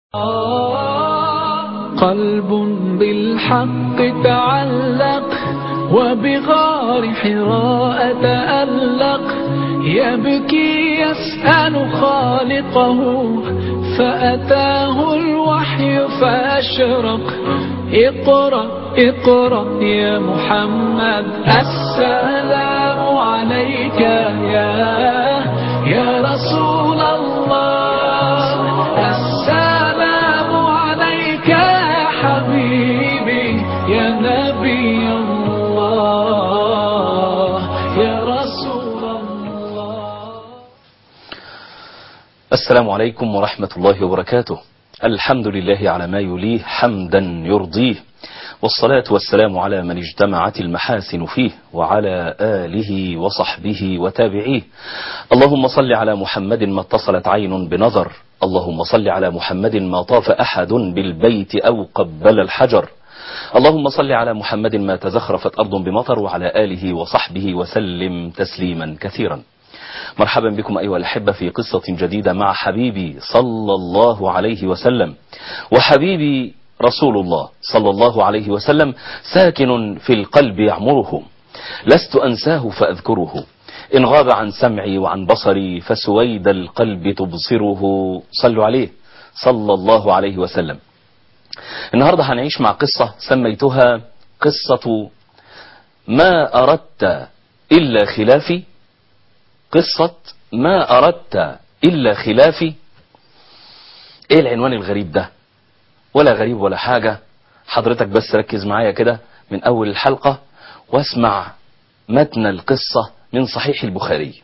قلب بالحق تعلق وبغار حراء تألق يبكي يسأل خالقه فأتاه الوحي فأشرق اقرأ اقرأ يا محمد السلام عليك يا يا رسول الله السلام عليك يا حبيبي يا نبي الله يا رسول الله السلام عليكم ورحمة الله وبركاته الحمد لله على ما يليه حمدا يرضيه والصلاة والسلام على من اجتمعت المحاسن فيه وعلى آله وصحبه وتابعيه اللهم صل على محمد ما اتصلت عين بنظر اللهم صل على محمد ما طاف أحد بالبيت أو قبل الحجر اللهم صل على محمد ما تزخرفت أرض بمطر وعلى آله وصحبه وسلم تسليما كثيرا مرحبا بكم أيها الأحبة في قصة جديدة مع حبيبي صلى الله عليه وسلم وحبيبي رسول الله صلى الله عليه وسلم ساكن في القلب يعمره لست أنساه فأذكره إن غاب عن سمعي وعن بصري فسويد القلب تبصره صلوا عليه صلى الله عليه وسلم النهاردة هنعيش مع قصة سميتها قصة ما أردت إلا خلافي قصة ما أردت إلا خلافي إيه العنوان الغريب ده ولا غريب ولا حاجة حضرتك بس ركز معايا كده من أول الحلقة واسمع متن القصة من صحيح البخاري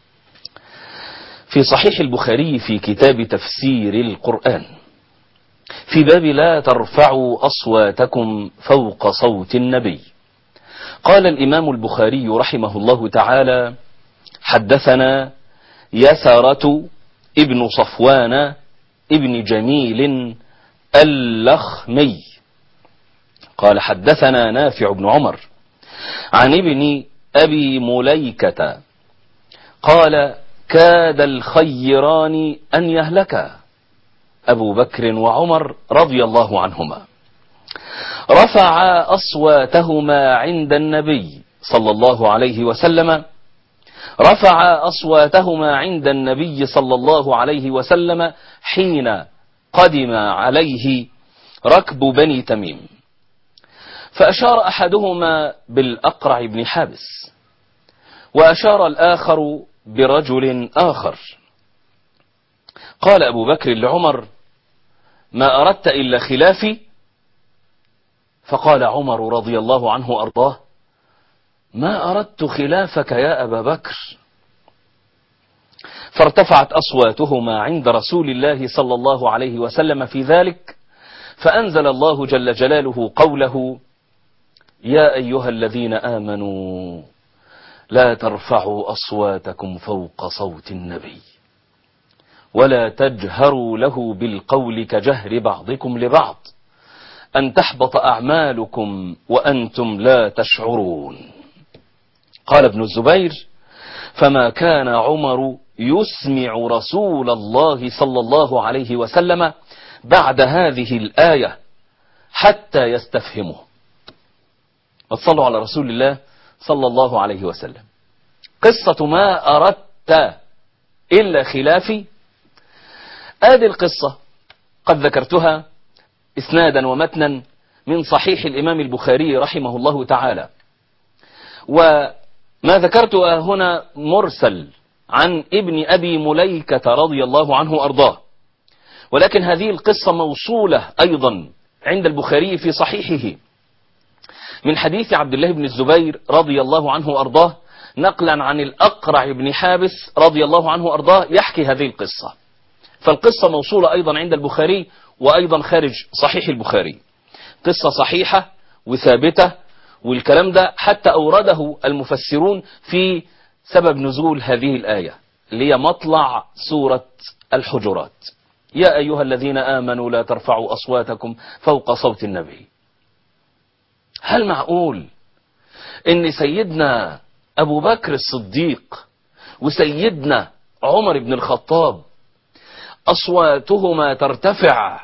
في صحيح البخاري في كتاب تفسير القرآن في باب لا ترفعوا أصواتكم فوق صوت النبي قال الإمام البخاري رحمه الله تعالى حدثنا يسرة ابن صفوان ابن جميل اللخمي قال حدثنا نافع بن عمر عن ابن أبي مليكة قال كاد الخيران أن يهلكا أبو بكر وعمر رضي الله عنهما رفع أصواتهما عند النبي صلى الله عليه وسلم رفع أصواتهما عند النبي صلى الله عليه وسلم حين قدم عليه ركب بني تميم فأشار أحدهما بالأقرع بن حابس وأشار الآخر برجل آخر قال أبو بكر لعمر ما أردت إلا خلافي فقال عمر رضي الله عنه أرضاه ما أردت خلافك يا أبا بكر فارتفعت أصواتهما عند رسول الله صلى الله عليه وسلم في ذلك فأنزل الله جل جلاله قوله يا أيها الذين آمنوا لا ترفعوا أصواتكم فوق صوت النبي ولا تجهروا له بالقول كجهر بعضكم لبعض أن تحبط أعمالكم وأنتم لا تشعرون قال ابن الزبير فما كان عمر يسمع رسول الله صلى الله عليه وسلم بعد هذه الآية حتى يستفهمه وتصلوا على رسول الله صلى الله عليه وسلم قصة ما أردت إلا خلافي هذه القصة قد ذكرتها إسنادا ومتنا من صحيح الإمام البخاري رحمه الله تعالى وما ذكرتها هنا مرسل عن ابن أبي مليكة رضي الله عنه أرضاه ولكن هذه القصة موصولة أيضا عند البخاري في صحيحه من حديث عبد الله بن الزبير رضي الله عنه أرضاه نقلا عن الأقرع بن حابس رضي الله عنه أرضاه يحكي هذه القصة فالقصة موصولة أيضا عند البخاري وأيضا خارج صحيح البخاري قصة صحيحة وثابتة والكلام ده حتى أورده المفسرون في سبب نزول هذه الآية اللي هي مطلع سورة الحجرات يا أيها الذين آمنوا لا ترفعوا أصواتكم فوق صوت النبي هل معقول ان سيدنا ابو بكر الصديق وسيدنا عمر بن الخطاب اصواتهما ترتفع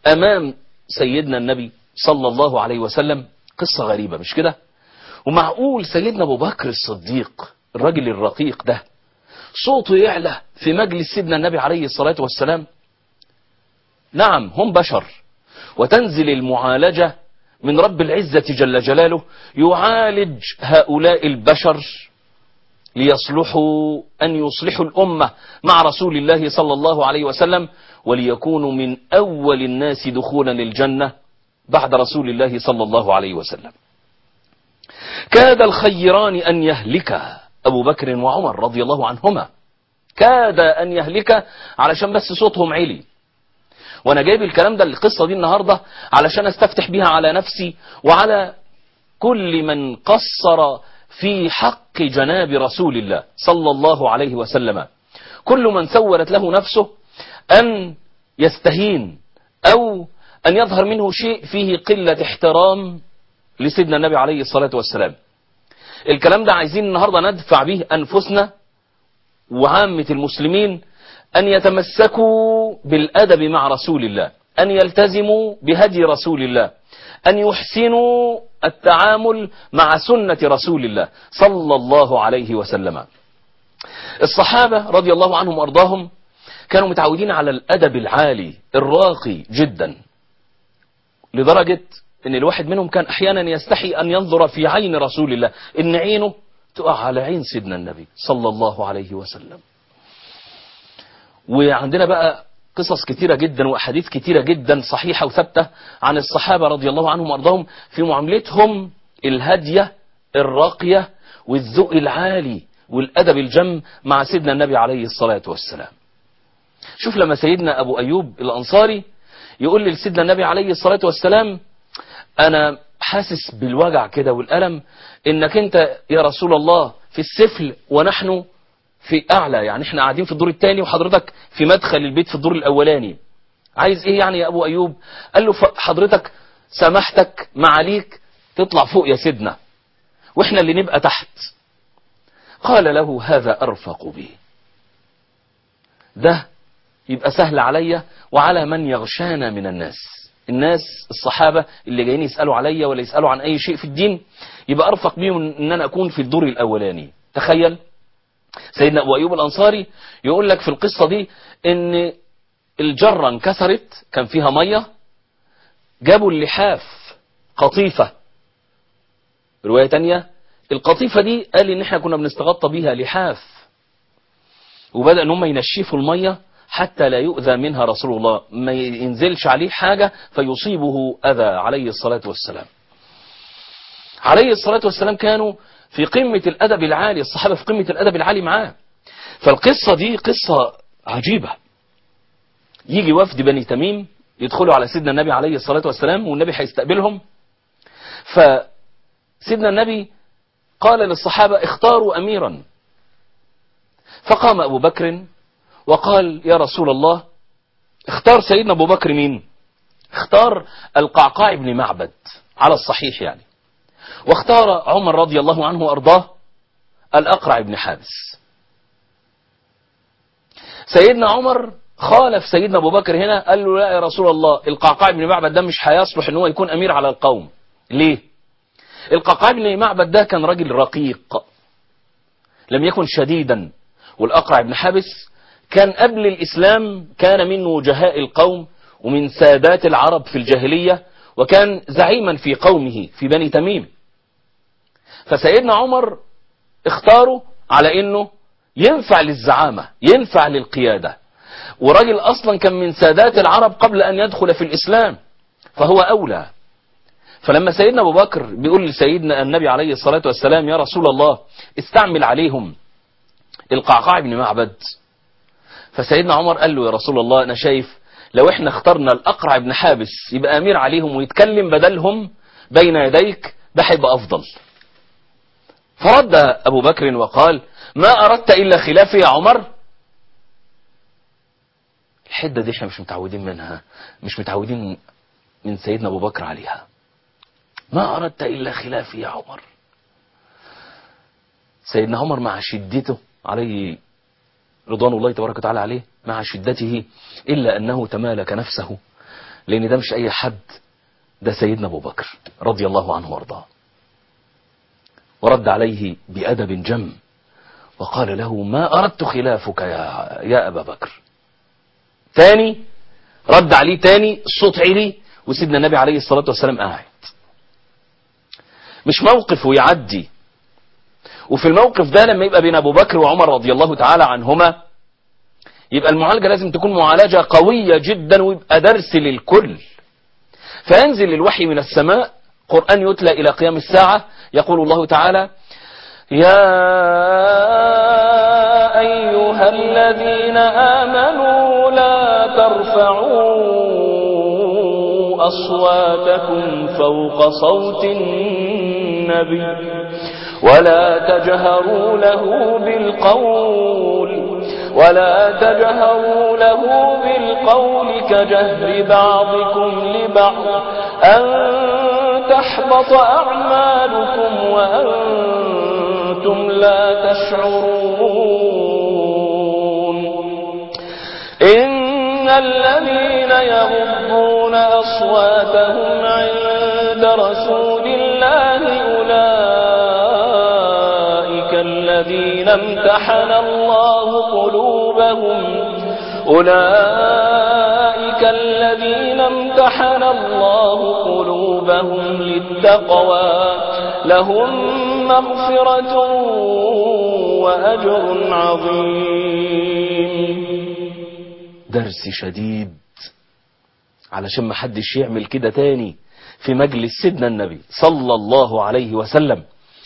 أمام سيدنا النبي صلى الله عليه وسلم قصة غريبة مش كده ومعقول سيدنا أبو بكر الصديق الراجل الرقيق ده صوته يعلى في مجلس سيدنا النبي عليه الصلاة والسلام نعم هم بشر وتنزل المعالجة من رب العزة جل جلاله يعالج هؤلاء البشر ليصلحوا أن يصلحوا الأمة مع رسول الله صلى الله عليه وسلم وليكونوا من أول الناس دخولا للجنة بعد رسول الله صلى الله عليه وسلم كاد الخيران أن يهلك أبو بكر وعمر رضي الله عنهما كاد أن يهلك علشان بس صوتهم علي وانا جايب الكلام ده القصة دي النهاردة علشان استفتح بيها على نفسي وعلى كل من قصر في حق جناب رسول الله صلى الله عليه وسلم كل من سولت له نفسه أن يستهين أو أن يظهر منه شيء فيه قلة احترام لسيدنا النبي عليه الصلاة والسلام الكلام ده عايزين النهاردة ندفع به أنفسنا وعامة المسلمين أن يتمسكوا بالأدب مع رسول الله أن يلتزموا بهدي رسول الله أن يحسنوا التعامل مع سنة رسول الله صلى الله عليه وسلم الصحابة رضي الله عنهم وأرضاهم كانوا متعودين على الأدب العالي الراقي جدا لدرجة ان الواحد منهم كان احيانا يستحي ان ينظر في عين رسول الله ان عينه تقع على عين سيدنا النبي صلى الله عليه وسلم وعندنا بقى قصص كتيرة جدا وأحاديث كتيرة جدا صحيحة وثابتة عن الصحابة رضي الله عنهم وأرضاهم في معاملتهم الهادية الراقية والذوق العالي والأدب الجم مع سيدنا النبي عليه الصلاة والسلام شوف لما سيدنا أبو أيوب الأنصاري يقول لسيدنا النبي عليه الصلاة والسلام أنا حاسس بالوجع كده والألم إنك أنت يا رسول الله في السفل ونحن في اعلى يعني احنا قاعدين في الدور الثاني وحضرتك في مدخل البيت في الدور الاولاني عايز ايه يعني يا ابو ايوب قال له حضرتك سمحتك معاليك تطلع فوق يا سيدنا واحنا اللي نبقى تحت قال له هذا ارفق بي ده يبقى سهل عليا وعلى من يغشانا من الناس الناس الصحابة اللي جايين يسألوا عليا ولا يسألوا عن اي شيء في الدين يبقى ارفق بيهم ان انا اكون في الدور الاولاني تخيل سيدنا أبو أيوب الأنصاري يقول لك في القصة دي ان الجرة انكسرت كان فيها مية جابوا اللحاف قطيفة رواية تانية القطيفة دي قال ان احنا كنا بنستغطى بيها لحاف وبدأ ان هم ينشفوا المية حتى لا يؤذى منها رسول الله ما ينزلش عليه حاجة فيصيبه أذى عليه الصلاة والسلام عليه الصلاة والسلام كانوا في قمة الأدب العالي الصحابة في قمة الأدب العالي معاه فالقصة دي قصة عجيبة يجي وفد بني تميم يدخلوا على سيدنا النبي عليه الصلاة والسلام والنبي هيستقبلهم فسيدنا النبي قال للصحابة اختاروا أميرا فقام أبو بكر وقال يا رسول الله اختار سيدنا أبو بكر مين اختار القعقاع بن معبد على الصحيح يعني واختار عمر رضي الله عنه وأرضاه الأقرع بن حابس سيدنا عمر خالف سيدنا أبو بكر هنا قال له لا يا رسول الله القعقاع بن معبد ده مش هيصلح ان هو يكون أمير على القوم ليه القعقاع بن معبد ده كان راجل رقيق لم يكن شديدا والأقرع بن حابس كان قبل الإسلام كان من وجهاء القوم ومن سادات العرب في الجاهلية وكان زعيما في قومه في بني تميم فسيدنا عمر اختاره على انه ينفع للزعامة ينفع للقيادة وراجل اصلا كان من سادات العرب قبل ان يدخل في الاسلام فهو اولى فلما سيدنا ابو بكر بيقول لسيدنا النبي عليه الصلاة والسلام يا رسول الله استعمل عليهم القعقاع بن معبد فسيدنا عمر قال له يا رسول الله انا شايف لو احنا اخترنا الاقرع بن حابس يبقى امير عليهم ويتكلم بدلهم بين يديك ده هيبقى افضل فرد ابو بكر وقال ما اردت الا خلافي يا عمر الحدة دي احنا مش متعودين منها مش متعودين من سيدنا ابو بكر عليها ما اردت الا خلافي يا عمر سيدنا عمر مع شدته عليه رضوان الله تبارك وتعالى عليه مع شدته إلا أنه تمالك نفسه لأن ده مش أي حد ده سيدنا أبو بكر رضي الله عنه وارضاه ورد عليه بأدب جم وقال له ما أردت خلافك يا, يا أبا بكر تاني رد عليه تاني الصوت عالي وسيدنا النبي عليه الصلاة والسلام قاعد مش موقف ويعدي وفي الموقف ده لما يبقى بين أبو بكر وعمر رضي الله تعالى عنهما يبقى المعالجة لازم تكون معالجة قوية جدا ويبقى درس للكل فينزل الوحي من السماء قرآن يتلى إلى قيام الساعة يقول الله تعالى يا أيها الذين آمنوا لا ترفعوا أصواتكم فوق صوت النبي ولا تجهروا له بالقول ولا تجهروا له بالقول كجهر بعضكم لبعض أن تحبط أعمالكم وأنتم لا تشعرون إن الذين يغضون أصواتهم عند رسول الله أولئك الذين امتحن الله قلوبهم أولئك الذين امتحن الله قلوبهم للتقوى لهم مغفرة وأجر عظيم درس شديد علشان ما حدش يعمل كده تاني في مجلس سيدنا النبي صلى الله عليه وسلم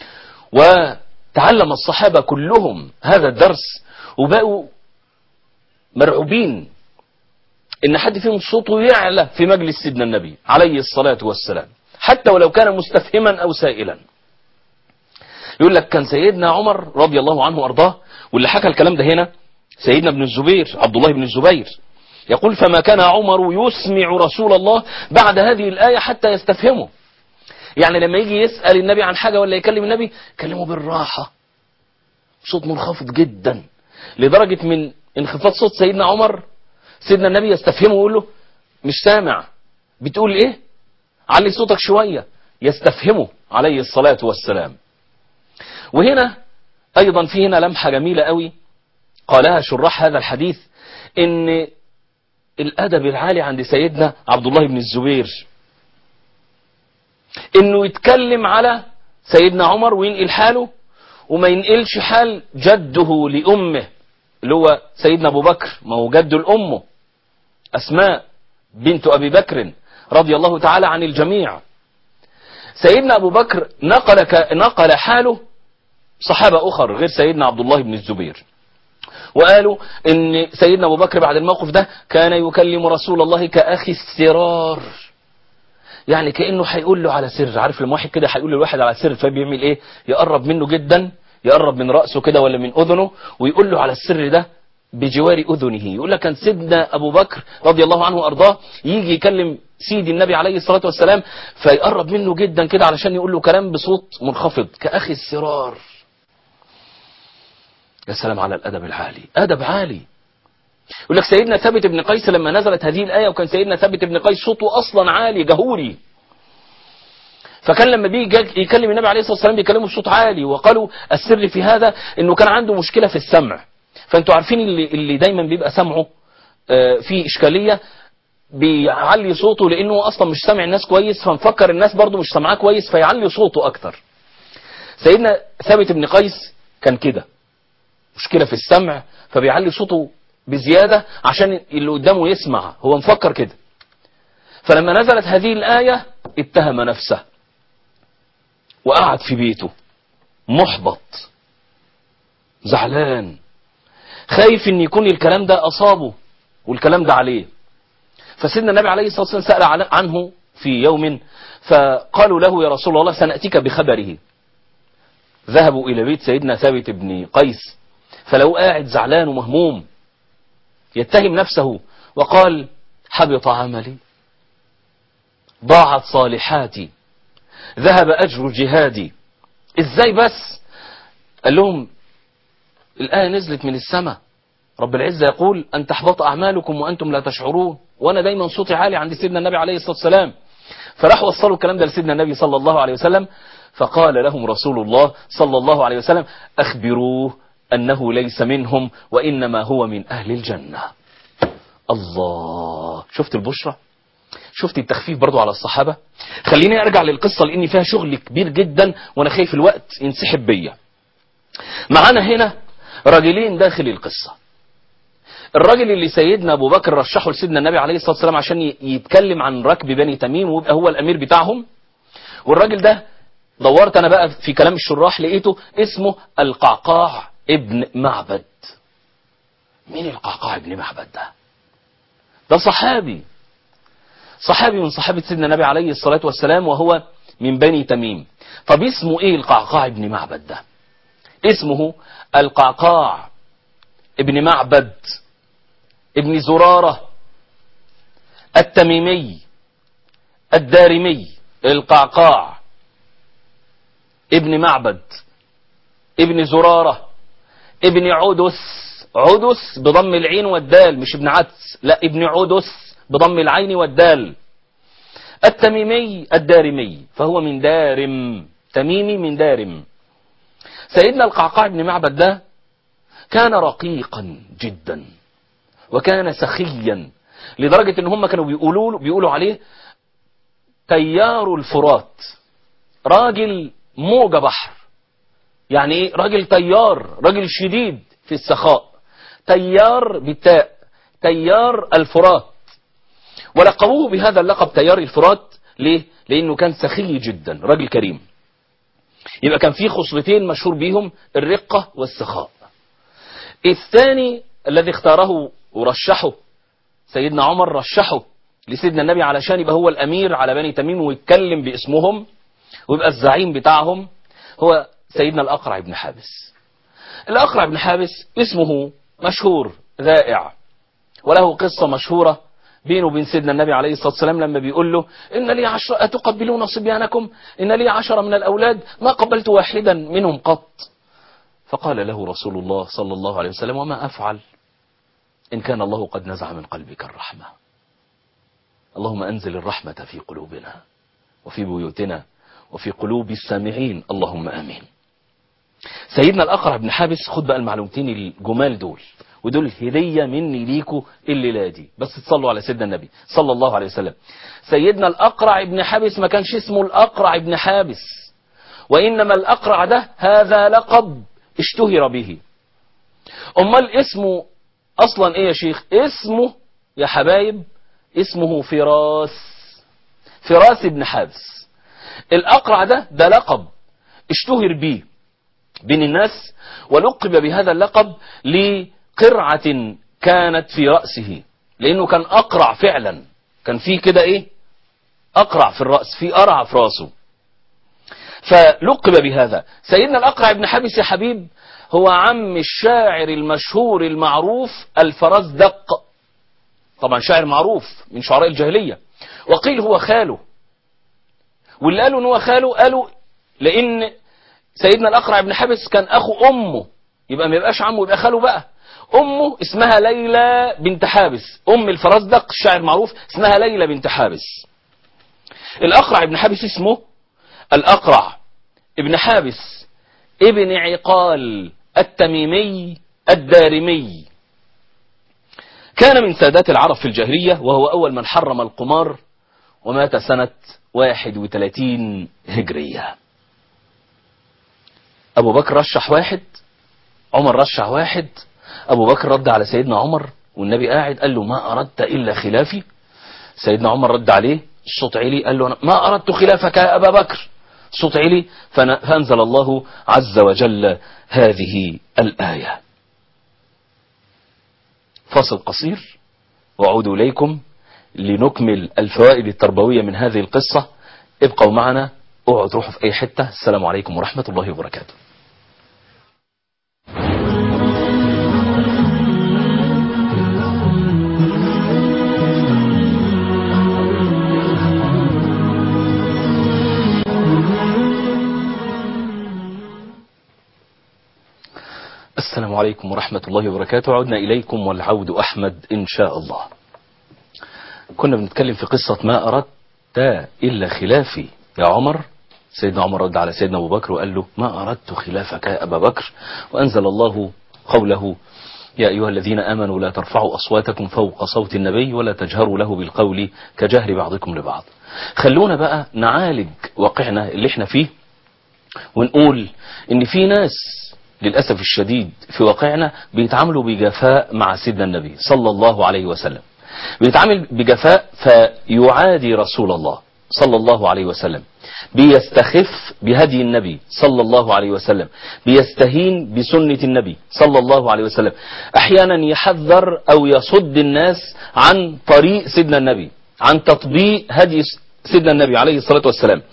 وتعلم الصحابة كلهم هذا الدرس وبقوا مرعوبين ان حد فيهم صوته يعلى في مجلس سيدنا النبي عليه الصلاة والسلام حتى ولو كان مستفهما او سائلا يقول لك كان سيدنا عمر رضي الله عنه وارضاه واللي حكى الكلام ده هنا سيدنا ابن الزبير عبد الله بن الزبير يقول فما كان عمر يسمع رسول الله بعد هذه الآية حتى يستفهمه يعني لما يجي يسأل النبي عن حاجة ولا يكلم النبي كلمه بالراحة صوت منخفض جدا لدرجة من انخفاض صوت سيدنا عمر سيدنا النبي يستفهمه ويقول له مش سامع بتقول ايه علي صوتك شوية يستفهمه عليه الصلاة والسلام وهنا ايضا في هنا لمحة جميلة قوي قالها شراح هذا الحديث ان الادب العالي عند سيدنا عبد الله بن الزبير انه يتكلم على سيدنا عمر وينقل حاله وما ينقلش حال جده لامه اللي هو سيدنا ابو بكر ما هو جده لامه اسماء بنت ابي بكر رضي الله تعالى عن الجميع سيدنا ابو بكر نقل ك... نقل حاله صحابه اخر غير سيدنا عبد الله بن الزبير وقالوا ان سيدنا ابو بكر بعد الموقف ده كان يكلم رسول الله كاخي السرار يعني كانه هيقول له على سر عارف لما واحد كده هيقول للواحد على سر فبيعمل ايه يقرب منه جدا يقرب من راسه كده ولا من اذنه ويقول له على السر ده بجوار اذنه يقول لك كان سيدنا ابو بكر رضي الله عنه وارضاه يجي يكلم سيدي النبي عليه الصلاه والسلام فيقرب منه جدا كده علشان يقول له كلام بصوت منخفض كاخي السرار يا سلام على الأدب العالي أدب عالي يقول لك سيدنا ثابت بن قيس لما نزلت هذه الآية وكان سيدنا ثابت بن قيس صوته أصلا عالي جهوري فكان لما بيجي يكلم النبي عليه الصلاة والسلام بيكلمه بصوت عالي وقالوا السر في هذا انه كان عنده مشكلة في السمع فانتوا عارفين اللي, اللي دايما بيبقى سمعه في إشكالية بيعلي صوته لأنه أصلا مش سامع الناس كويس فمفكر الناس برضه مش سامعاه كويس فيعلي صوته أكتر سيدنا ثابت بن قيس كان كده مشكلة في السمع فبيعلي صوته بزيادة عشان اللي قدامه يسمع هو مفكر كده فلما نزلت هذه الآية اتهم نفسه وقعد في بيته محبط زعلان خايف ان يكون الكلام ده أصابه والكلام ده عليه فسيدنا النبي عليه الصلاة والسلام سأل عنه في يوم فقالوا له يا رسول الله سنأتيك بخبره ذهبوا إلى بيت سيدنا ثابت بن قيس فلو قاعد زعلان ومهموم يتهم نفسه وقال حبط عملي ضاعت صالحاتي ذهب أجر جهادي ازاي بس قال لهم الآية نزلت من السماء رب العزة يقول أن تحبط أعمالكم وأنتم لا تشعرون وأنا دايما صوتي عالي عند سيدنا النبي عليه الصلاة والسلام فراح وصلوا الكلام ده لسيدنا النبي صلى الله عليه وسلم فقال لهم رسول الله صلى الله عليه وسلم أخبروه أنه ليس منهم وإنما هو من أهل الجنة الله شفت البشرة شفت التخفيف برضو على الصحابة خليني أرجع للقصة لأن فيها شغل كبير جدا وأنا خايف الوقت ينسحب بيا معانا هنا راجلين داخل القصة الراجل اللي سيدنا ابو بكر رشحه لسيدنا النبي عليه الصلاه والسلام عشان ي- يتكلم عن ركب بني تميم ويبقى هو الامير بتاعهم والراجل ده دورت انا بقى في كلام الشراح لقيته اسمه القعقاع ابن معبد مين القعقاع ابن معبد ده ده صحابي صحابي من صحابة سيدنا النبي عليه الصلاة والسلام وهو من بني تميم طب اسمه ايه القعقاع ابن معبد ده اسمه القعقاع ابن معبد ابن زرارة التميمي الدارمي القعقاع ابن معبد ابن زرارة ابن عدس عدس بضم العين والدال مش ابن عدس لا ابن عدس بضم العين والدال التميمي الدارمي فهو من دارم تميمي من دارم سيدنا القعقاع بن معبد ده كان رقيقا جدا وكان سخيا لدرجة ان هم كانوا بيقولوا بيقولوا عليه تيار الفرات راجل موجة بحر يعني ايه راجل تيار راجل شديد في السخاء تيار بالتاء تيار الفرات ولقبوه بهذا اللقب تيار الفرات ليه لانه كان سخي جدا راجل كريم يبقى كان في خصلتين مشهور بيهم الرقة والسخاء الثاني الذي اختاره ورشحه سيدنا عمر رشحه لسيدنا النبي علشان يبقى هو الأمير على بني تميم ويتكلم باسمهم ويبقى الزعيم بتاعهم هو سيدنا الأقرع بن حابس الأقرع بن حابس اسمه مشهور ذائع وله قصة مشهورة بينه وبين سيدنا النبي عليه الصلاة والسلام لما بيقول له إن لي عشرة أتقبلون صبيانكم إن لي عشرة من الأولاد ما قبلت واحدا منهم قط فقال له رسول الله صلى الله عليه وسلم وما أفعل إن كان الله قد نزع من قلبك الرحمة اللهم أنزل الرحمة في قلوبنا وفي بيوتنا وفي قلوب السامعين اللهم آمين سيدنا الأقرع بن حابس خد بقى المعلومتين الجمال دول ودول هدية مني ليكوا الليلة دي بس تصلوا على سيدنا النبي صلى الله عليه وسلم سيدنا الأقرع بن حابس ما كانش اسمه الأقرع بن حابس وإنما الأقرع ده هذا لقب اشتهر به أمال اسمه أصلا إيه يا شيخ اسمه يا حبايب اسمه فراس فراس بن حابس الأقرع ده ده لقب اشتهر به بين الناس ولقب بهذا اللقب لقرعة كانت في رأسه لأنه كان أقرع فعلا كان فيه كده إيه أقرع في الرأس في أرع في رأسه فلقب بهذا سيدنا الأقرع بن حابس يا حبيب هو عم الشاعر المشهور المعروف الفرزدق طبعا شاعر معروف من شعراء الجاهلية وقيل هو خاله واللي قالوا ان هو خاله قالوا لان سيدنا الأقرع بن حابس كان أخو أمه يبقى ما يبقاش عمه يبقى خاله بقى أمه اسمها ليلى بنت حابس أم الفرزدق الشاعر معروف اسمها ليلى بنت حابس الأقرع بن حابس اسمه الأقرع ابن حابس ابن عقال التميمي الدارمي كان من سادات العرب في الجاهلية وهو أول من حرم القمار ومات سنة 31 هجرية أبو بكر رشح واحد عمر رشح واحد أبو بكر رد على سيدنا عمر والنبي قاعد قال له ما أردت إلا خلافي سيدنا عمر رد عليه الصوت علي قال له أنا ما أردت خلافك يا أبا بكر صوت علي فأنزل الله عز وجل هذه الآية فاصل قصير وأعود إليكم لنكمل الفوائد التربوية من هذه القصة ابقوا معنا اوعوا تروحوا في أي حتة السلام عليكم ورحمة الله وبركاته السلام عليكم ورحمة الله وبركاته عدنا إليكم والعود أحمد إن شاء الله كنا بنتكلم في قصة ما أردت إلا خلافي يا عمر سيدنا عمر رد على سيدنا أبو بكر وقال له ما أردت خلافك يا أبا بكر وأنزل الله قوله يا أيها الذين آمنوا لا ترفعوا أصواتكم فوق صوت النبي ولا تجهروا له بالقول كجهر بعضكم لبعض خلونا بقى نعالج واقعنا اللي احنا فيه ونقول ان في ناس للأسف الشديد في واقعنا بيتعاملوا بجفاء مع سيدنا النبي صلى الله عليه وسلم بيتعامل بجفاء فيعادي رسول الله صلى الله عليه وسلم بيستخف بهدي النبي صلى الله عليه وسلم بيستهين بسنة النبي صلى الله عليه وسلم احيانا يحذر او يصد الناس عن طريق سيدنا النبي عن تطبيق هدي سيدنا النبي عليه الصلاة والسلام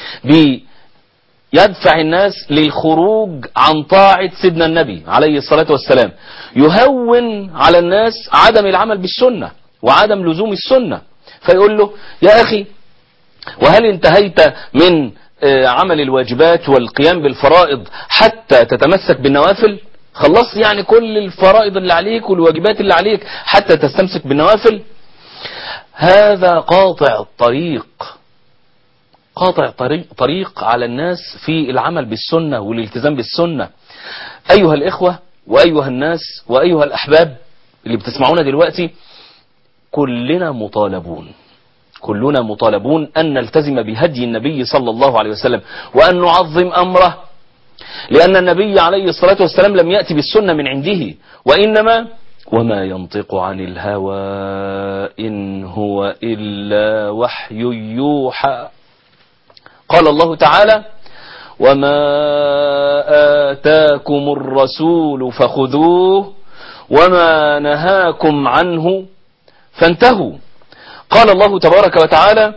يدفع الناس للخروج عن طاعة سيدنا النبي عليه الصلاة والسلام يهون على الناس عدم العمل بالسنة وعدم لزوم السنة فيقول له يا أخي وهل انتهيت من عمل الواجبات والقيام بالفرائض حتى تتمسك بالنوافل خلصت يعني كل الفرائض اللي عليك والواجبات اللي عليك حتى تستمسك بالنوافل هذا قاطع الطريق قاطع طريق, طريق على الناس في العمل بالسنة والالتزام بالسنة أيها الإخوة وأيها الناس وأيها الأحباب اللي بتسمعونا دلوقتي كلنا مطالبون كلنا مطالبون أن نلتزم بهدي النبي صلى الله عليه وسلم وأن نعظم أمره لأن النبي عليه الصلاة والسلام لم يأتي بالسنة من عنده وإنما وما ينطق عن الهوى إن هو إلا وحي يوحى قال الله تعالى وما آتاكم الرسول فخذوه وما نهاكم عنه فانتهوا قال الله تبارك وتعالى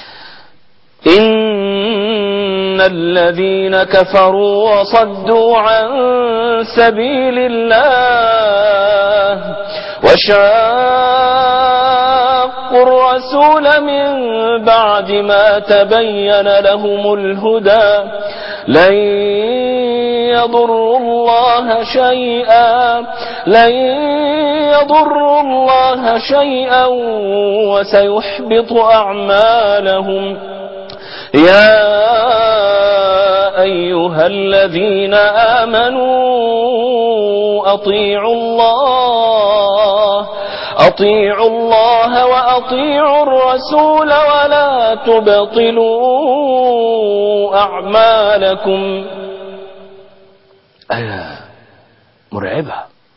إن الذين كفروا وصدوا عن سبيل الله وشاقوا الرسول من بعد ما تبين لهم الهدى لن يضروا الله شيئا لن يضروا الله شيئا وسيحبط أعمالهم يا أيها الذين آمنوا أطيعوا الله أطيعوا الله وأطيعوا الرسول ولا تبطلوا أعمالكم آية مرعبة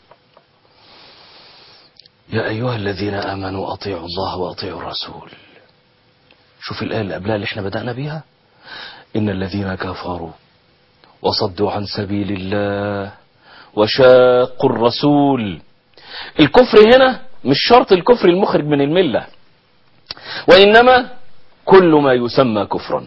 يا أيها الذين آمنوا أطيعوا الله وأطيعوا الرسول شوف الآية اللي قبلها اللي احنا بدأنا بيها إن الذين كفروا وصدوا عن سبيل الله وشاقوا الرسول الكفر هنا مش شرط الكفر المخرج من الملة وإنما كل ما يسمى كفرا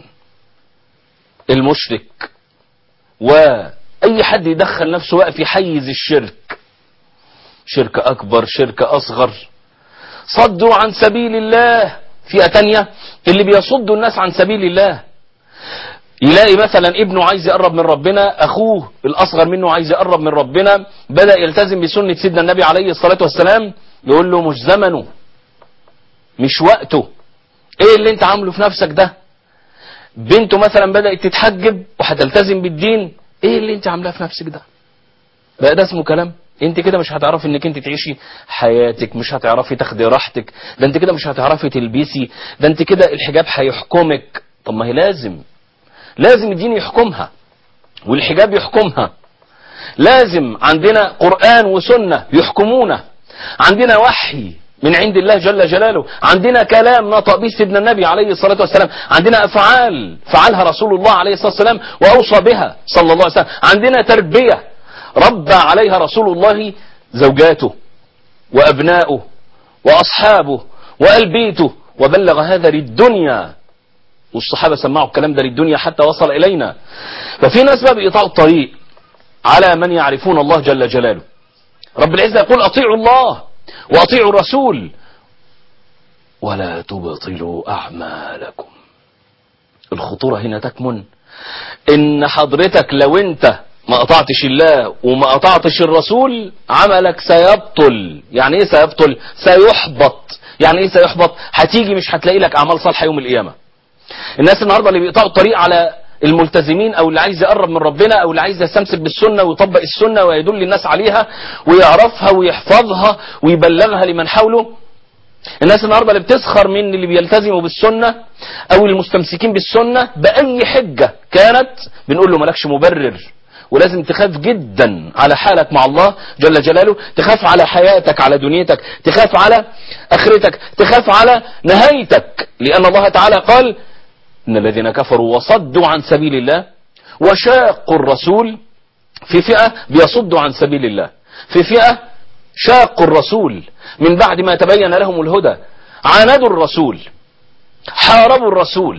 المشرك وأي حد يدخل نفسه بقى في حيز الشرك شرك أكبر شرك أصغر صدوا عن سبيل الله فئة تانية اللي بيصدوا الناس عن سبيل الله يلاقي مثلا ابنه عايز يقرب من ربنا اخوه الاصغر منه عايز يقرب من ربنا بدأ يلتزم بسنة سيدنا النبي عليه الصلاة والسلام يقول له مش زمنه مش وقته ايه اللي انت عامله في نفسك ده بنته مثلا بدأت تتحجب وهتلتزم بالدين ايه اللي انت عاملاه في نفسك ده بقى ده اسمه كلام انت كده مش هتعرفي انك انت تعيشي حياتك مش هتعرفي تاخدي راحتك ده انت كده مش هتعرفي تلبسي ده انت كده الحجاب هيحكمك طب ما هي لازم لازم الدين يحكمها والحجاب يحكمها لازم عندنا قرآن وسنة يحكمونا عندنا وحي من عند الله جل جلاله عندنا كلام نطق به سيدنا النبي عليه الصلاة والسلام عندنا أفعال فعلها رسول الله عليه الصلاة والسلام وأوصى بها صلى الله عليه وسلم عندنا تربية ربى عليها رسول الله زوجاته وأبناؤه وأصحابه وآل بيته وبلغ هذا للدنيا والصحابة سمعوا الكلام ده للدنيا حتى وصل إلينا ففي ناس بقى بيقطعوا الطريق على من يعرفون الله جل جلاله رب العزة يقول أطيعوا الله وأطيعوا الرسول ولا تبطلوا أعمالكم الخطورة هنا تكمن إن حضرتك لو أنت ما قطعتش الله وما قطعتش الرسول عملك سيبطل يعني ايه سيبطل سيحبط يعني ايه سيحبط هتيجي مش هتلاقي لك اعمال صالحه يوم القيامه الناس النهارده اللي بيقطعوا الطريق على الملتزمين او اللي عايز يقرب من ربنا او اللي عايز يستمسك بالسنه ويطبق السنه ويدل الناس عليها ويعرفها ويحفظها ويبلغها لمن حوله الناس النهارده اللي بتسخر من اللي بيلتزموا بالسنه او المستمسكين بالسنه باي حجه كانت بنقول له مالكش مبرر ولازم تخاف جدا على حالك مع الله جل جلاله تخاف على حياتك على دنيتك تخاف على اخرتك تخاف على نهايتك لان الله تعالى قال ان الذين كفروا وصدوا عن سبيل الله وشاقوا الرسول في فئة بيصدوا عن سبيل الله في فئة شاقوا الرسول من بعد ما تبين لهم الهدى عاندوا الرسول حاربوا الرسول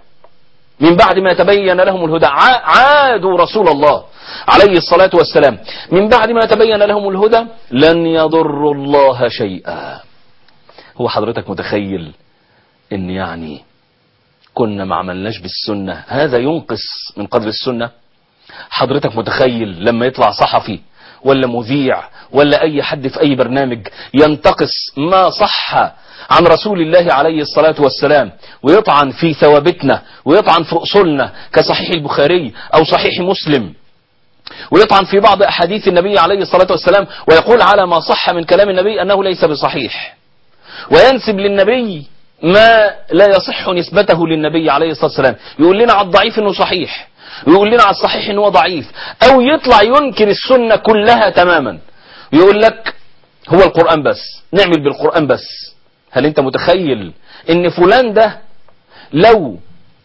من بعد ما تبين لهم الهدى عادوا رسول الله عليه الصلاة والسلام من بعد ما تبين لهم الهدى لن يضروا الله شيئا هو حضرتك متخيل ان يعني كنا ما عملناش بالسنة هذا ينقص من قدر السنة حضرتك متخيل لما يطلع صحفي ولا مذيع ولا اي حد في اي برنامج ينتقص ما صح عن رسول الله عليه الصلاة والسلام ويطعن في ثوابتنا ويطعن في أصولنا كصحيح البخاري أو صحيح مسلم ويطعن في بعض أحاديث النبي عليه الصلاة والسلام ويقول على ما صح من كلام النبي أنه ليس بصحيح وينسب للنبي ما لا يصح نسبته للنبي عليه الصلاة والسلام يقول لنا على الضعيف انه صحيح ويقول لنا على الصحيح انه ضعيف او يطلع ينكر السنة كلها تماما يقول لك هو القرآن بس نعمل بالقرآن بس هل انت متخيل ان فلان ده لو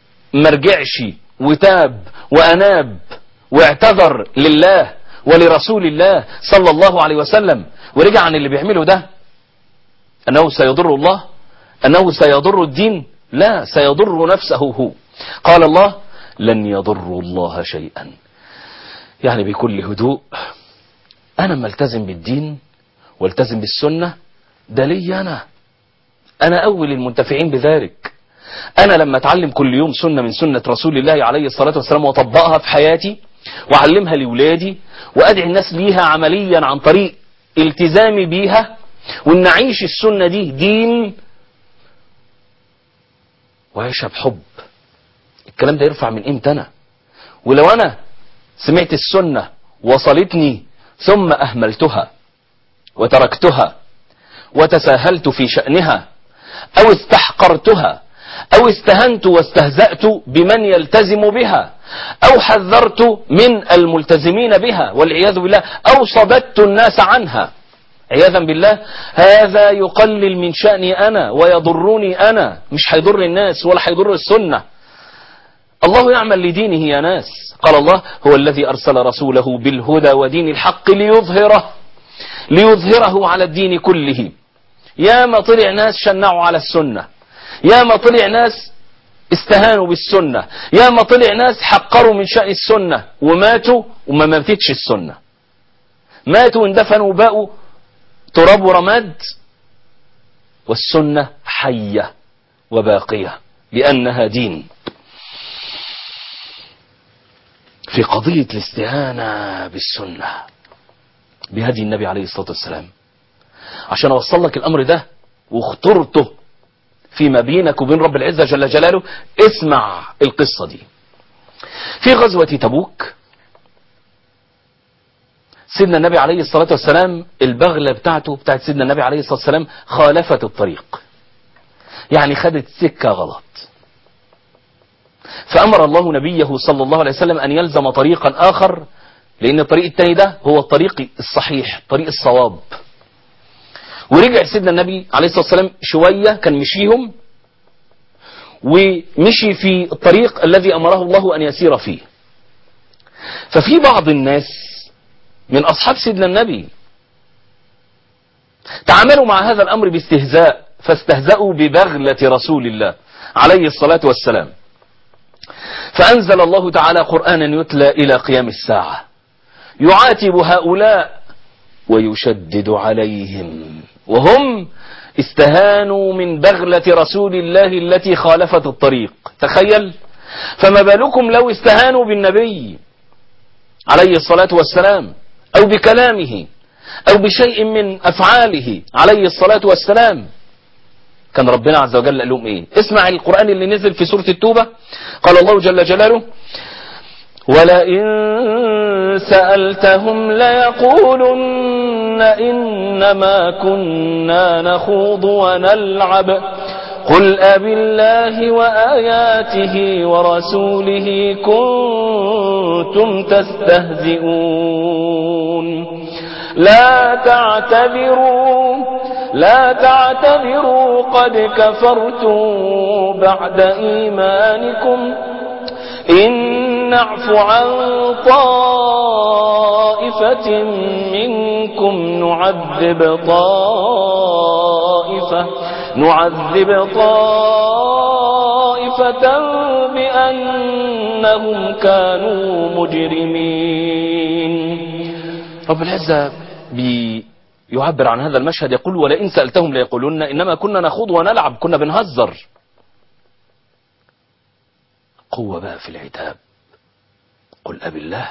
مرجعش وتاب واناب واعتذر لله ولرسول الله صلى الله عليه وسلم ورجع عن اللي بيعمله ده انه سيضر الله أنه سيضر الدين لا سيضر نفسه هو قال الله لن يضروا الله شيئا يعني بكل هدوء أنا ملتزم بالدين والتزم بالسنة ده لي أنا أنا أول المنتفعين بذلك أنا لما أتعلم كل يوم سنة من سنة رسول الله عليه الصلاة والسلام وأطبقها في حياتي وأعلمها لولادي وأدعي الناس ليها عمليا عن طريق التزامي بيها وأن أعيش السنة دي دين وعيشها بحب الكلام ده يرفع من امتى انا ولو انا سمعت السنة وصلتني ثم اهملتها وتركتها وتساهلت في شأنها او استحقرتها او استهنت واستهزأت بمن يلتزم بها او حذرت من الملتزمين بها والعياذ بالله او صددت الناس عنها عياذا بالله هذا يقلل من شأني أنا ويضرني أنا مش هيضر الناس ولا هيضر السنة الله يعمل لدينه يا ناس قال الله هو الذي أرسل رسوله بالهدى ودين الحق ليظهره ليظهره على الدين كله يا ما طلع ناس شنعوا على السنة يا ما طلع ناس استهانوا بالسنة يا ما طلع ناس حقروا من شأن السنة وماتوا وما ماتتش السنة ماتوا اندفنوا وبقوا تراب ورماد والسنة حية وباقية لأنها دين في قضية الاستهانة بالسنة بهدي النبي عليه الصلاة والسلام عشان أوصل لك الأمر ده واخترته فيما بينك وبين رب العزة جل جلاله اسمع القصة دي في غزوة تبوك سيدنا النبي عليه الصلاة والسلام البغلة بتاعته بتاعت سيدنا النبي عليه الصلاة والسلام خالفت الطريق يعني خدت سكة غلط فأمر الله نبيه صلى الله عليه وسلم أن يلزم طريقا آخر لأن الطريق التاني ده هو الطريق الصحيح طريق الصواب ورجع سيدنا النبي عليه الصلاة والسلام شوية كان مشيهم ومشي في الطريق الذي أمره الله أن يسير فيه ففي بعض الناس من أصحاب سيدنا النبي تعاملوا مع هذا الأمر باستهزاء فاستهزأوا ببغلة رسول الله عليه الصلاة والسلام فأنزل الله تعالى قرآنا يتلى إلى قيام الساعة يعاتب هؤلاء ويشدد عليهم وهم استهانوا من بغلة رسول الله التي خالفت الطريق تخيل فما بالكم لو استهانوا بالنبي عليه الصلاة والسلام أو بكلامه أو بشيء من أفعاله عليه الصلاة والسلام كان ربنا عز وجل قال لهم إيه اسمع القرآن اللي نزل في سورة التوبة قال الله جل جلاله ولئن سألتهم ليقولن إنما كنا نخوض ونلعب قل أب الله وآياته ورسوله كنتم تستهزئون لا تعتذروا لا تعتذروا قد كفرتم بعد إيمانكم إن نعف عن طائفة منكم نعذب طائفة نعذب طائفة بأنهم كانوا مجرمين رب العزة بيعبر عن هذا المشهد يقول ولئن سألتهم ليقولون إنما كنا نخوض ونلعب كنا بنهزر قوة بقى في العتاب قل أب الله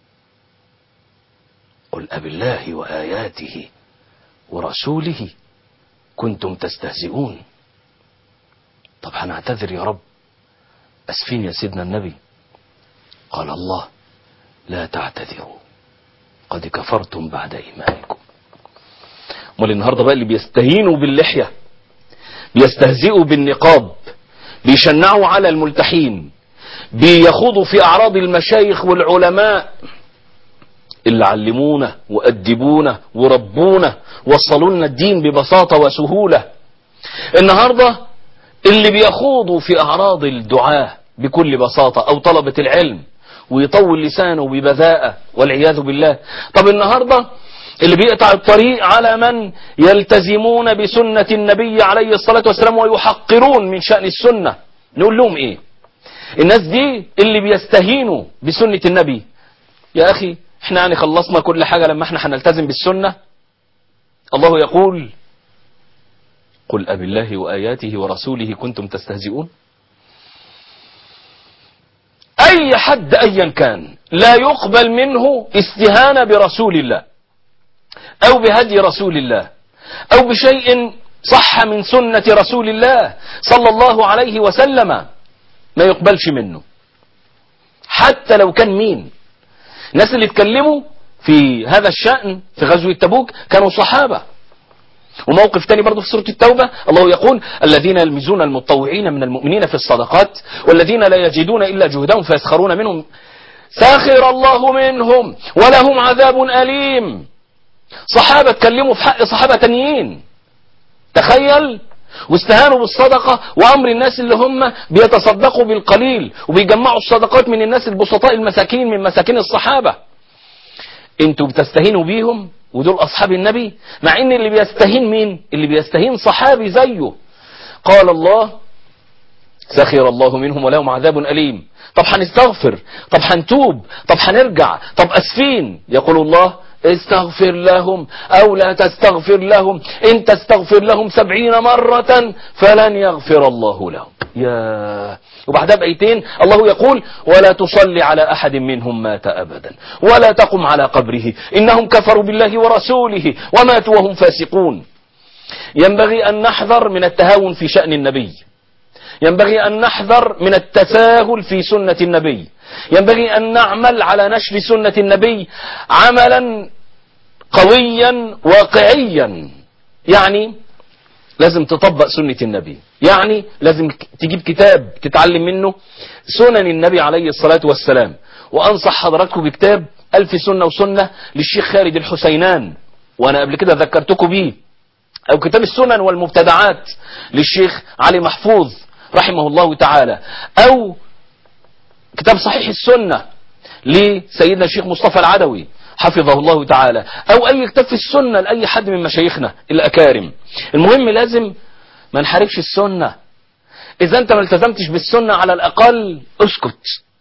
قل أب الله وآياته ورسوله كنتم تستهزئون طب هنعتذر يا رب أسفين يا سيدنا النبي قال الله لا تعتذروا قد كفرتم بعد إيمانكم امال النهارده بقى اللي بيستهينوا باللحية بيستهزئوا بالنقاب بيشنعوا على الملتحين بيخوضوا في أعراض المشايخ والعلماء اللي علمونا وأدبونا وربونا وصلوا لنا الدين ببساطة وسهولة النهاردة اللي بيخوضوا في أعراض الدعاة بكل بساطة أو طلبة العلم ويطول لسانه ببذاءة والعياذ بالله طب النهاردة اللي بيقطع الطريق على من يلتزمون بسنة النبي عليه الصلاة والسلام ويحقرون من شأن السنة نقول لهم ايه الناس دي اللي بيستهينوا بسنة النبي يا أخي احنا يعني خلصنا كل حاجة لما احنا هنلتزم بالسنة الله يقول قل أب الله وآياته ورسوله كنتم تستهزئون أي حد أيا كان لا يقبل منه استهانة برسول الله أو بهدي رسول الله أو بشيء صح من سنة رسول الله صلى الله عليه وسلم ما يقبلش منه حتى لو كان مين الناس اللي اتكلموا في هذا الشأن في غزوة تبوك كانوا صحابة وموقف تاني برضه في سورة التوبة الله يقول الذين يلمزون المتطوعين من المؤمنين في الصدقات والذين لا يجدون إلا جهدهم فيسخرون منهم ساخر الله منهم ولهم عذاب أليم صحابة اتكلموا في حق صحابة تانيين تخيل واستهانوا بالصدقة وأمر الناس اللي هم بيتصدقوا بالقليل وبيجمعوا الصدقات من الناس البسطاء المساكين من مساكين الصحابة انتوا بتستهينوا بيهم ودول أصحاب النبي مع ان اللي بيستهين مين اللي بيستهين صحابي زيه قال الله سخر الله منهم ولهم عذاب أليم طب هنستغفر طب هنتوب طب هنرجع طب أسفين يقول الله استغفر لهم أو لا تستغفر لهم إن تستغفر لهم سبعين مرة فلن يغفر الله لهم يا وبعدها بأيتين الله يقول ولا تصلي على أحد منهم مات أبدا ولا تقم على قبره إنهم كفروا بالله ورسوله وماتوا وهم فاسقون ينبغي أن نحذر من التهاون في شأن النبي ينبغي أن نحذر من التساهل في سنة النبي ينبغي أن نعمل على نشر سنة النبي عملا قويا واقعيا يعني لازم تطبق سنة النبي يعني لازم تجيب كتاب تتعلم منه سنن النبي عليه الصلاة والسلام وأنصح حضراتكم بكتاب ألف سنة وسنة للشيخ خالد الحسينان وأنا قبل كده ذكرتكم بيه أو كتاب السنن والمبتدعات للشيخ علي محفوظ رحمه الله تعالى أو كتاب صحيح السنة لسيدنا الشيخ مصطفى العدوي حفظه الله تعالى او اي كتاب في السنة لاي حد من مشايخنا الاكارم المهم لازم ما نحاربش السنة اذا انت ما التزمتش بالسنة على الاقل اسكت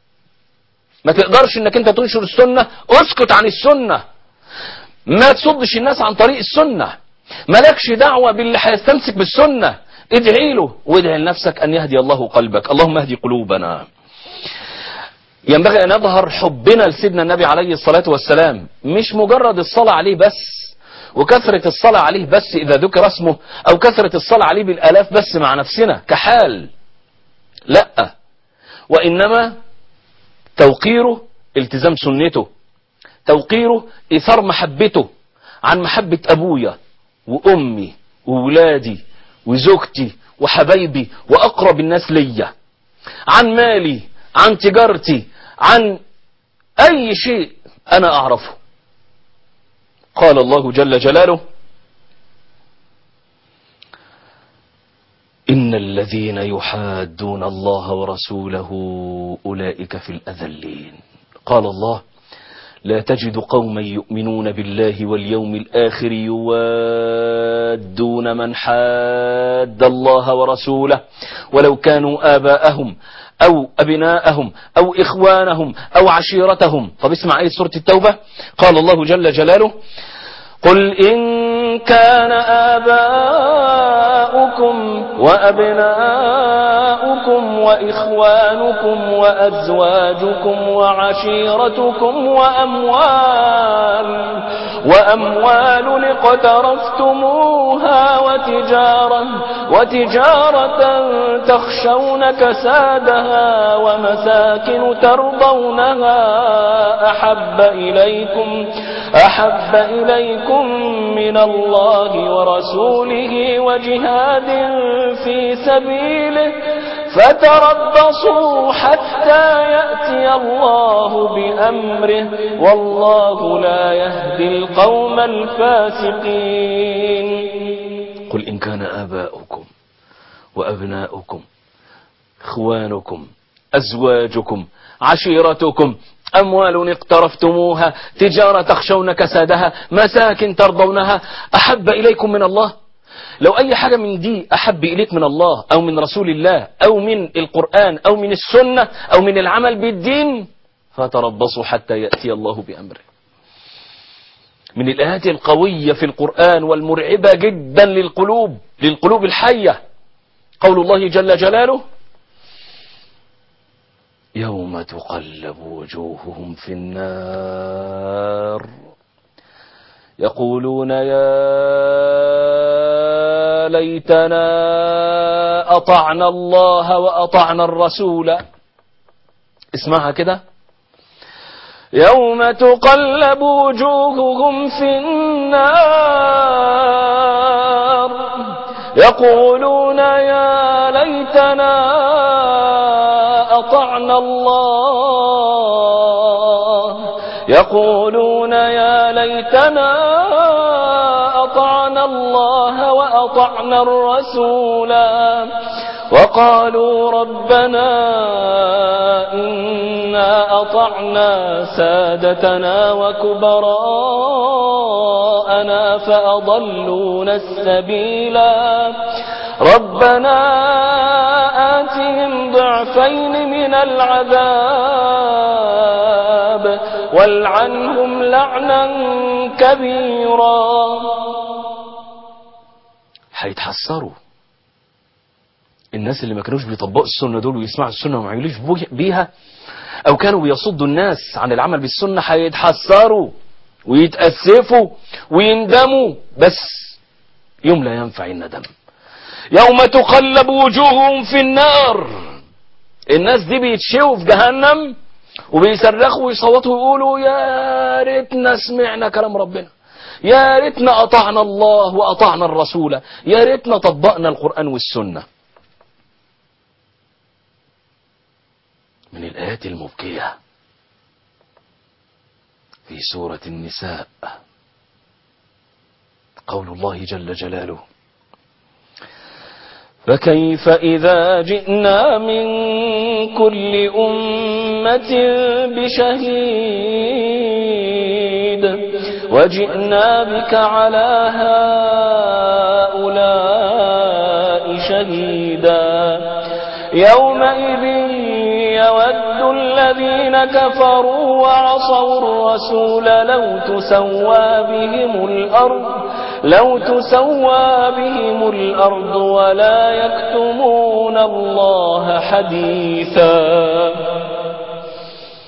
ما تقدرش انك انت تنشر السنة اسكت عن السنة ما تصدش الناس عن طريق السنة مالكش دعوة باللي هيستمسك بالسنة ادعي له وادعي لنفسك ان يهدي الله قلبك اللهم اهدي قلوبنا ينبغي أن يظهر حبنا لسيدنا النبي عليه الصلاة والسلام مش مجرد الصلاة عليه بس وكثرة الصلاة عليه بس إذا ذكر اسمه أو كثرة الصلاة عليه بالآلاف بس مع نفسنا كحال لا وإنما توقيره التزام سنته توقيره إثار محبته عن محبة أبويا وأمي وولادي وزوجتي وحبايبي وأقرب الناس ليا عن مالي عن تجارتي عن أي شيء أنا أعرفه قال الله جل جلاله إن الذين يحادون الله ورسوله أولئك في الأذلين قال الله لا تجد قوما يؤمنون بالله واليوم الآخر يوادون من حاد الله ورسوله ولو كانوا آباءهم أو أبناءهم أو إخوانهم أو عشيرتهم طب اسمع آية سورة التوبة قال الله جل جلاله قل إن كان آباؤكم وأبناؤكم وإخوانكم وأزواجكم وعشيرتكم وأموال وأموال اقترفتموها وتجارة وتجارة تخشون كسادها ومساكن ترضونها أحب إليكم أحب إليكم من الله ورسوله وجهاد في سبيله فتربصوا حتى يأتي الله بأمره والله لا يهدي القوم الفاسقين قل إن كان آباؤكم وأبناؤكم إخوانكم أزواجكم عشيرتكم أموال اقترفتموها تجارة تخشون كسادها مساكن ترضونها أحب إليكم من الله لو أي حاجة من دي أحب إليك من الله أو من رسول الله أو من القرآن أو من السنة أو من العمل بالدين فتربصوا حتى يأتي الله بأمره من الآيات القوية في القرآن والمرعبة جدا للقلوب للقلوب الحية قول الله جل جلاله يوم تقلب وجوههم في النار يقولون يا ليتنا أطعنا الله وأطعنا الرسول اسمعها كده يوم تقلب وجوههم في النار يقولون يا ليتنا أطعنا الله يقولون يا ليتنا أطعنا الله وأطعنا الرسولا وقالوا ربنا إنا أطعنا سادتنا وكبراءنا فأضلونا السبيلا ربنا آتهم ضعفين من العذاب والعنهم لعنا كبيرا هيتحسروا الناس اللي ما كانوش بيطبقوا السنة دول ويسمعوا السنة وما يعملوش بيها او كانوا بيصدوا الناس عن العمل بالسنة هيتحسروا ويتأسفوا ويندموا بس يوم لا ينفع الندم يوم تقلب وجوههم في النار الناس دي بيتشووا في جهنم وبيصرخوا ويصوتوا ويقولوا يا ريتنا سمعنا كلام ربنا يا ريتنا أطعنا الله وأطعنا الرسول يا ريتنا طبقنا القرآن والسنة من الآيات المبكية في سورة النساء قول الله جل جلاله فكيف إذا جئنا من كل أمة بشهيد وجئنا بك على هؤلاء شهيدا يومئذ يود الذين كفروا وعصوا الرسول لو تسوى بهم الأرض لو تسوى بهم الأرض ولا يكتمون الله حديثا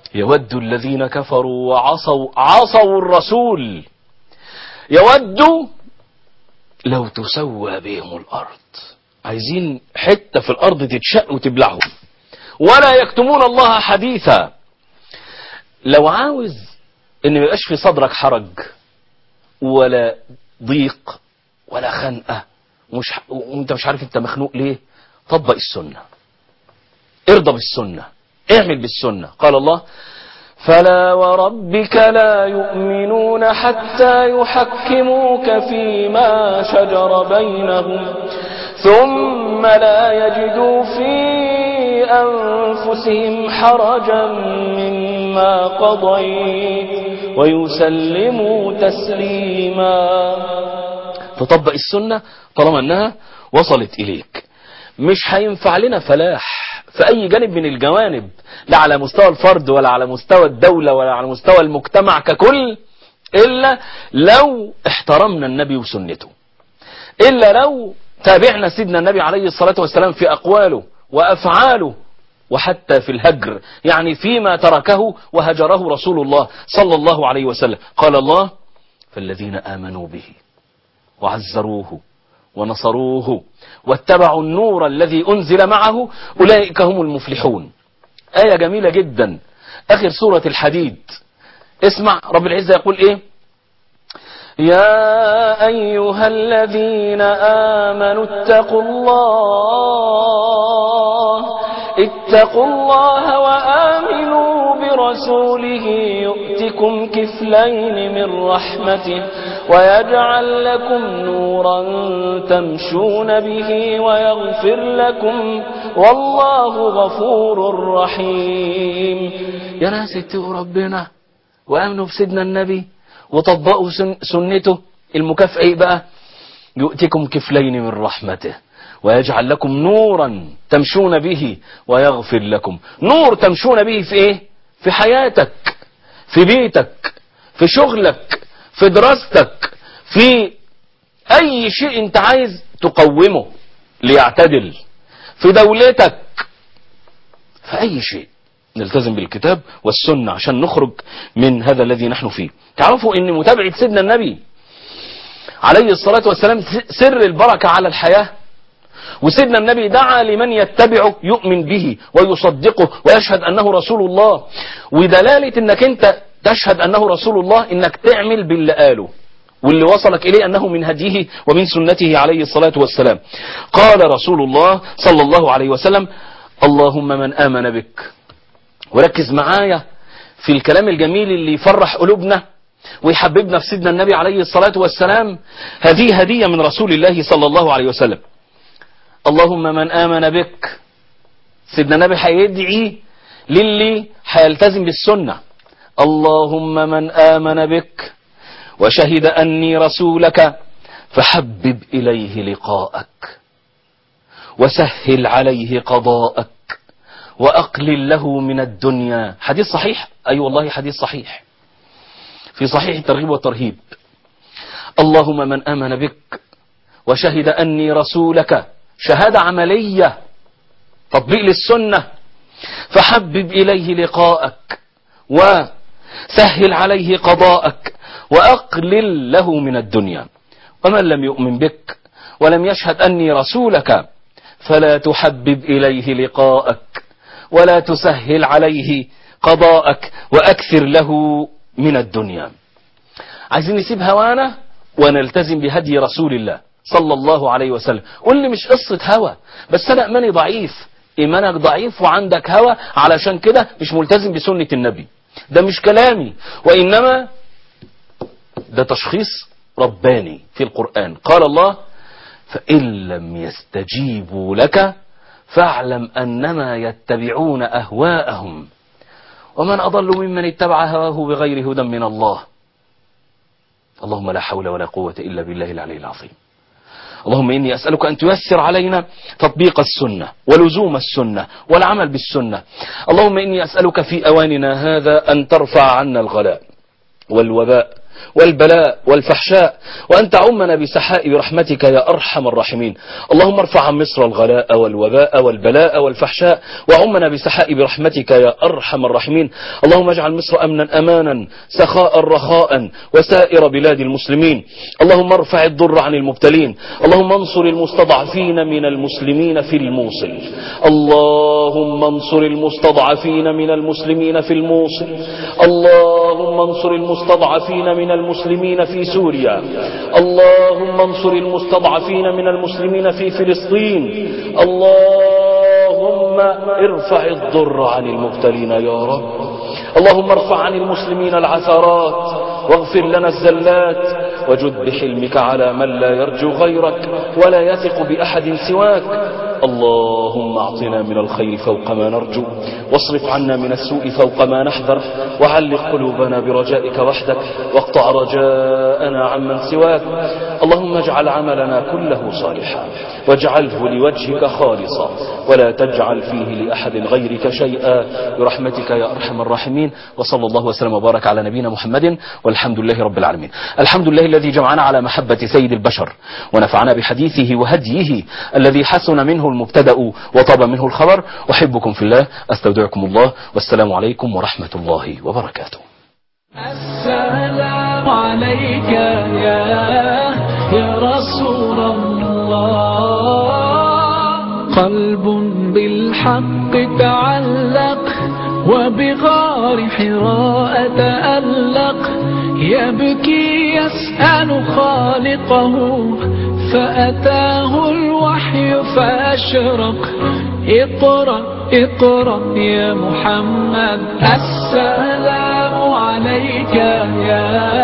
يود الذين كفروا وعصوا عصوا الرسول يود لو تسوى بهم الأرض عايزين حتة في الأرض تتشق وتبلعهم ولا يكتمون الله حديثا لو عاوز ان ما يبقاش في صدرك حرج ولا ضيق ولا خنقة ومش وانت مش عارف انت مخنوق ليه طبق السنة ارضى بالسنة اعمل بالسنة قال الله فلا وربك لا يؤمنون حتى يحكموك فيما شجر بينهم ثم لا يجدوا في أنفسهم حرجا مما قضيت ويسلموا تسليما تطبق السنة طالما أنها وصلت إليك مش هينفع لنا فلاح في أي جانب من الجوانب لا على مستوى الفرد ولا على مستوى الدولة ولا على مستوى المجتمع ككل إلا لو احترمنا النبي وسنته إلا لو تابعنا سيدنا النبي عليه الصلاة والسلام في أقواله وأفعاله وحتى في الهجر يعني فيما تركه وهجره رسول الله صلى الله عليه وسلم قال الله فالذين آمنوا به وعزروه ونصروه واتبعوا النور الذي أنزل معه أولئك هم المفلحون آية جميلة جدا آخر سورة الحديد اسمع رب العزة يقول إيه يا أيها الذين آمنوا اتقوا الله اتقوا الله وآمنوا برسوله يؤتكم كفلين من رحمته ويجعل لكم نورا تمشون به ويغفر لكم والله غفور رحيم يا ناس اتقوا ربنا وآمنوا بسيدنا النبي وطبقوا سن سنته المكافأة ايه بقى يؤتكم كفلين من رحمته ويجعل لكم نورا تمشون به ويغفر لكم نور تمشون به في ايه في حياتك في بيتك في شغلك في دراستك في اي شيء انت عايز تقومه ليعتدل في دولتك في اي شيء نلتزم بالكتاب والسنة عشان نخرج من هذا الذي نحن فيه تعرفوا ان متابعة سيدنا النبي عليه الصلاة والسلام سر البركة على الحياة وسيدنا النبي دعا لمن يتبعه يؤمن به ويصدقه ويشهد أنه رسول الله ودلالة انك انت تشهد أنه رسول الله انك تعمل باللي قاله واللي وصلك إليه أنه من هديه ومن سنته عليه الصلاة والسلام قال رسول الله صلى الله عليه وسلم اللهم من آمن بك وركز معايا في الكلام الجميل اللي يفرح قلوبنا ويحببنا في سيدنا النبي عليه الصلاة والسلام هذه هدية من رسول الله صلى الله عليه وسلم اللهم من آمن بك سيدنا النبي هيدعي للي هيلتزم بالسنة اللهم من آمن بك وشهد أني رسولك فحبب إليه لقاءك وسهل عليه قضاءك وأقلل له من الدنيا حديث صحيح أي أيوة والله حديث صحيح في صحيح الترغيب والترهيب اللهم من آمن بك وشهد أني رسولك شهادة عملية تطبيق للسنة فحبب إليه لقاءك وسهل عليه قضاءك وأقلل له من الدنيا ومن لم يؤمن بك ولم يشهد أني رسولك فلا تحبب إليه لقاءك ولا تسهل عليه قضاءك وأكثر له من الدنيا عايزين نسيب هوانا ونلتزم بهدي رسول الله صلى الله عليه وسلم قول لي مش قصة هوى بس أنا إيماني ضعيف إيمانك ضعيف وعندك هوى علشان كده مش ملتزم بسنة النبي ده مش كلامي وإنما ده تشخيص رباني في القرآن قال الله فإن لم يستجيبوا لك فاعلم أنما يتبعون أهواءهم ومن أضل ممن اتبع هواه بغير هدى من الله اللهم لا حول ولا قوة إلا بالله العلي العظيم اللهم إني أسألك أن تيسر علينا تطبيق السنة ولزوم السنة والعمل بالسنة اللهم إني أسألك في أواننا هذا أن ترفع عنا الغلاء والوباء والبلاء والفحشاء وأن تعمنا بسحائب رحمتك يا أرحم الراحمين اللهم ارفع عن مصر الغلاء والوباء والبلاء والفحشاء وعمنا بسحائب رحمتك يا أرحم الراحمين اللهم اجعل مصر أمنا أمانا سخاء رخاء وسائر بلاد المسلمين اللهم ارفع الضر عن المبتلين اللهم انصر المستضعفين من المسلمين في الموصل اللهم انصر المستضعفين من المسلمين في الموصل اللهم انصر المستضعفين من المسلمين في سوريا اللهم انصر المستضعفين من المسلمين في فلسطين اللهم ارفع الضر عن المبتلين يا رب اللهم ارفع عن المسلمين العثرات واغفر لنا الزلات وجد بحلمك على من لا يرجو غيرك ولا يثق بأحد سواك اللهم اعطنا من الخير فوق ما نرجو واصرف عنا من السوء فوق ما نحذر وعلق قلوبنا برجائك وحدك واقطع رجاءنا عمن سواك اللهم اجعل عملنا كله صالحا واجعله لوجهك خالصا ولا تجعل فيه لأحد غيرك شيئا برحمتك يا أرحم الراحمين وصلى الله وسلم وبارك على نبينا محمد والحمد لله رب العالمين الحمد لله الذي جمعنا على محبة سيد البشر ونفعنا بحديثه وهديه الذي حسن منه المبتدأ وطاب منه الخبر أحبكم في الله أستودعكم الله والسلام عليكم ورحمة الله وبركاته السلام عليك يا يا رسول الله قلب بالحق تعلق وبغار حراء تألق يبكي يسأل خالقه فأتاه الوحي فأشرق اقرأ اقرأ يا محمد السلام عليك يا